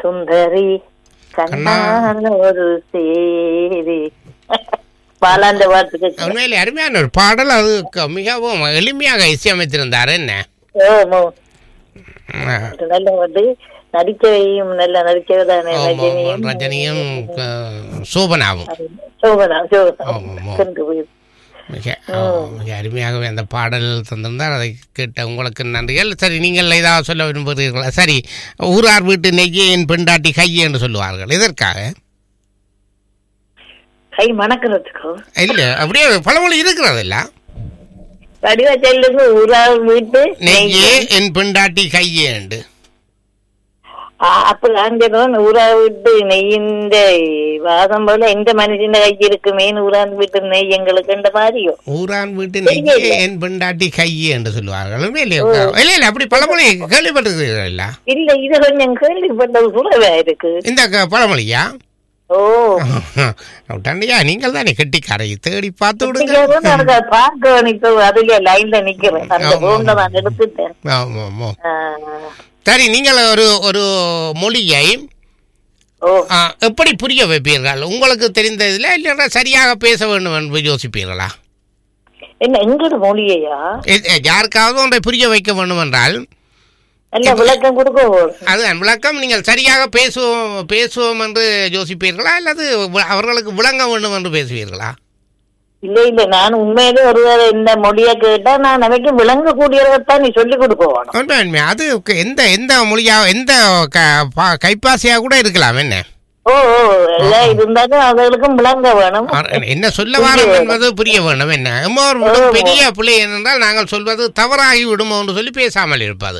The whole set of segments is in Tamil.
சுந்தரி கண்ணான ஒரு சேரி பாலாண்ட பாட்டுக்கு உண்மையிலே அருமையான ஒரு பாடல் அது க- மிகவும் எளிமையாக இசையமைத்திருந்தார் என்ன ஓமோ ஆ, நல்ல வந்து நடிக்கவையும் நல்ல நடிக்கவதானே ஆமாம், ரஜினியும் ரஜினியும் க- சோபனாவும் சோபனா சோபனா ஆமாம், ஆமாம். சென்று போய் மிக ஆ, மிக அருமையாகவே அந்த பாடல் தந்திருந்தார் அதை கேட்ட உங்களுக்கு நன்றிகள் சரி நீங்கள் ஏதாவது சொல்ல விரும்புகிறீர்களா சரி ஊரார் வீட்டு நெய்யே என் பெண்டாட்டி கையே என்று சொல்லுவார்கள் இதற்காக கை மணக்கிறதுக்கோ இல்லை அப்படியே பழமொழி இருக்கிறது இல்ல வடிவ செல்லுங்க ஊரா வீட்டு நெய்யே என் பெண்டாட்டி கையே என்று அப்ப அங்கதான் ஊரா விட்டு நெய்யின்ற வாதம் போல எந்த மனுஷன் கை இருக்குமே ஊரான் வீட்டு நெய் எங்களுக்கு இந்த மாதிரியோ ஊரான் வீட்டு நெய்யே என் பெண்டாட்டி கையே என்று சொல்லுவார்கள் உண்மையிலே இல்லை இல்லை அப்படி பழமொழி கேள்விப்பட்டிருக்கிறீர்கள் இல்ல இல்ல இது கொஞ்சம் கேள்விப்பட்டது சுலவா இருக்கு இந்த க- பழமொழியா ஓ தண்டையா நீங்கள் தானே கெட்டிக்காரை தேடி பார்த்து விடுங்க பிடிக்காதுன்னு எனக்கு அது பார்க்க நிக்க அதுல லைன்ல நிக்கிறேன் அந்த ஆமா, போன்ல நான் எடுத்துட்டேன் ஆமாம் ஆமாம் ஆ, சரி நீங்கள் ஒரு ஒரு மொழியை ஓ ஆ, எப்படி புரிய வைப்பீர்கள் உங்களுக்கு தெரிந்ததில் இல்லைன்னா சரியாக பேச வேண்டும் என்று யோசிப்பீர்களா என்ன எங்கட மொழியையா எ- எ- யாருக்காவது ஒன்றை புரிய வைக்க வேண்டும் என்றால் நல்ல விளக்கம் கொடுக்க அது விளக்கம் நீங்கள் சரியாக பேசுவோம் பேசுவோம் என்று யோசிப்பீர்களா அல்லது வி- அவர்களுக்கு விளங்க வேண்டும் என்று பேசுவீர்களா இல்ல இல்ல நான் உண்மையிலே ஒரு இந்த மொழியை கேட்டா நான் நமக்கு விளங்கக்கூடியதான் நீ சொல்லி கொடுக்க வேணும் உண்மை உண்மை அது க- எந்த எந்த மொழியா எந்த க- பா- கைப்பாசியாக கூட இருக்கலாம் என்ன ஓ ஓ எல்லாம் இருந்தாலும் அவர்களுக்கும் விளங்க வேணும் ஆ, என்ன சொல்ல வரோம் என்பது புரிய வேண்டும் என்ன எம்மோ ஒரு விடும் பெரிய பிள்ளை என்னென்றால் நாங்கள் சொல்வது தவறாகி விடுமோ என்று சொல்லி பேசாமல் இருப்பது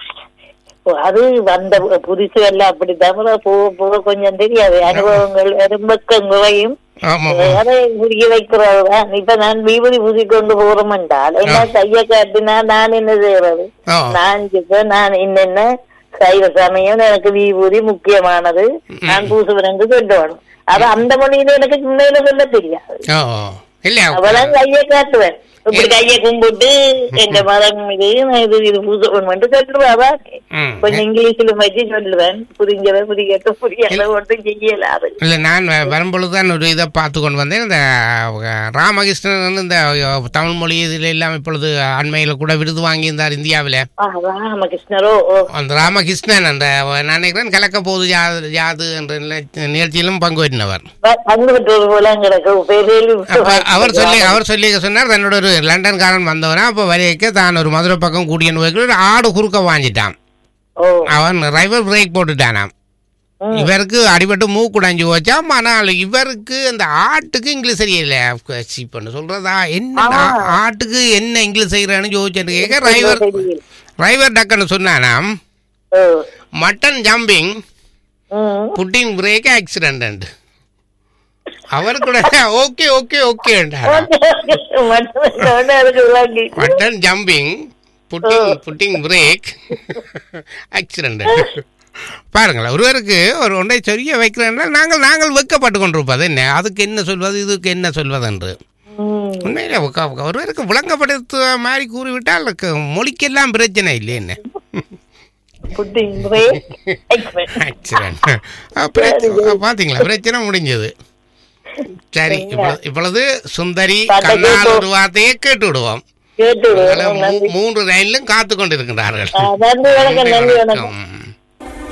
ஓ, அது வந்த புதுசு எல்லாம் அப்படித்தான் போக போக கொஞ்சம் தெரியாது அனுபவங்கள் எறும்பக்கம் குறையும் ஆமாம் அதை புரிய வைக்கிறதுதான் இப்ப நான் விபூதி பூசி கொண்டு போறோம் என்றால் என்ன கைய காட்டினா நான் என்ன செய்யறது ஆ நான் இப்ப நான் என்னென்ன சைவ சமயம் எனக்கு விபூதி முக்கியமானது நான் பூசுவரங்கு சொல்லணும் அது அந்த மொழியில எனக்கு உண்மையில சொல்ல தெரியாது ஓ இல்லை அவதான் கையை காட்டுவேன் இப்படி கையை கும்பிட்டு எங்க மதம் இது நான் இது இது பூஜை பண்ணுவேன் சொல்லுவாவா ம் கொஞ்சம் இங்கிலீஷ்ல வச்சு சொல்லுவேன் புரிஞ்சவ புரியட்ட புரியல ஒன்றும் செய்யலாது இல்லை நான் வ- வரும்பொழுது தான் ஒரு இதை பார்த்து கொண்டு வந்தேன் இந்த அஹ், ராமகிருஷ்ணன் வந்து இந்த அஹ், தமிழ் மொழி இதில் எல்லாம் இப்பொழுது அண்மையில் கூட விருது வாங்கியிருந்தார் இந்தியாவில் ஆ, ராமகிருஷ்ணரோ ஓ அந்த ராமகிருஷ்ணன் அந்த நான் நினைக்கிறேன் கலக்க போது யாது யாது என்ற நில- நிகழ்ச்சியிலும் பங்கு பெற்றினவர் ப- பங்கு பெற்றோர் போல கிடக்கு பேரில் அப்ப அவர் சொல்லி அவர் சொல்லி சொன்னார் தன்னோட ஒரு லண்டன்காரன் வந்தவனா அப்போ வரைக்க தான் ஒரு மதுரை பக்கம் கூடிய நோய்க்கு ஒரு ஆடு குறுக்க வாங்கிட்டான் ஓ அவன் டிரைவர் பிரேக் போட்டுட்டானாம் ம். இவருக்கு அடிபட்டு மூக்கு உடைஞ்சு போச்சாம் ஆனால் இவருக்கு அந்த ஆட்டுக்கு இங்கிலீஷ் தெரியல இப்போ சொல்றதா என்ன ஆ- ஆட்டுக்கு என்ன இங்கிலீஷ் செய்யறான்னு யோசிச்சுட்டு கேட்க டிரைவர் தெரியல. டிரைவர் டக்குன்னு சொன்னானாம் oh mutton jumping hmm putting brake accident அவர் கூட ஓகே ஓகே ஓகே மட்டும் அதுக்கு விளங்கி mutton jumping putting putting brake accident பாருங்களேன் ஒருவருக்கு ஒரு ஒன்றை சொல்லிய வைக்கிறேன்னா நாங்கள் நாங்கள் வெக்கப்பட்டு கொண்டிருப்பது என்ன அதுக்கு என்ன சொல்வது இதுக்கு என்ன சொல்வது என்று ம். உண்மையிலே ஒக்க- ஒக்க- ஒருவருக்கு விளங்கப்படுத்த மாதிரி கூறிவிட்டால் அதுக்கு மொழிக்கெல்லாம் பிரச்சனை இல்லை என்ன புட்டிங் break, expert. ஆக்சிடென்ட் பார்த்தீங்களா பிரச்சனை முடிஞ்சது சரி இப்பொழுது இப்பொழுது சுந்தரி பாட்டை கண்ணால் கேட்போம். ஒரு வார்த்தையை கேட்டு விடுவோம் கேட்டு அதனால நன்றி மூ- மூன்று லைன்லும் காத்து கொண்டிருக்கின்றார்கள் ஆ, நன்றி வணக்கம் நன்றி வணக்கம் வணக்கம்